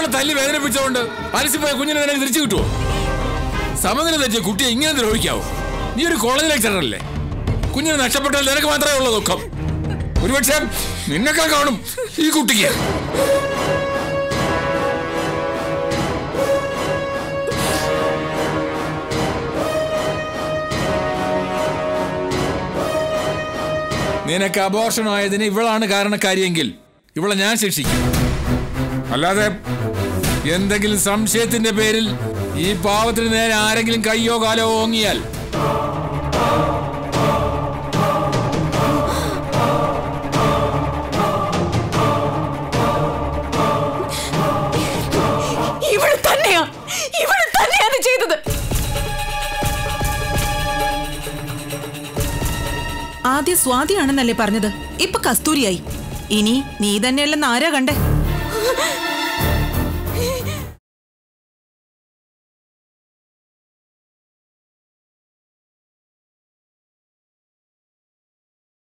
തല്ലി വേദനിപ്പിച്ചുകൊണ്ട് അലസിപ്പോയ കുഞ്ഞിനെ നിനക്ക് തിരിച്ചു കിട്ടുമോ സമനില തെറ്റിയ കുട്ടിയെ ഇങ്ങനെ ദ്രോഹിക്കാവോ നീ ഒരു കോളേജ് ലെക്ചറല്ലേ കുഞ്ഞിനെ നഷ്ടപ്പെട്ടാൽ നിനക്ക് മാത്രമേ ഉള്ളൂ ദുഃഖം ഒരുപക്ഷെ നിന്നൊക്കെ കാണും ഈ കുട്ടിക്ക് നിനക്ക് അബോർഷനായതിന് ഇവളാണ് കാരണക്കാരിയെങ്കിൽ ഇവളെ ഞാൻ ശിക്ഷിക്കും അല്ലാതെ എന്തെങ്കിലും സംശയത്തിന്റെ പേരിൽ ഈ പാവത്തിന് നേരെ ആരെങ്കിലും കയ്യോ കാലോ ഓങ്ങിയാൽ ഇവിടെ തന്നെയാ ഇവിടെ തന്നെയാണ് ചെയ്തത് ആദ്യം സ്വാതിയാണെന്നല്ലേ പറഞ്ഞത് ഇപ്പൊ കസ്തൂരിയായി ഇനി നീ തന്നെയല്ലെന്ന് ആരാ കണ്ടേ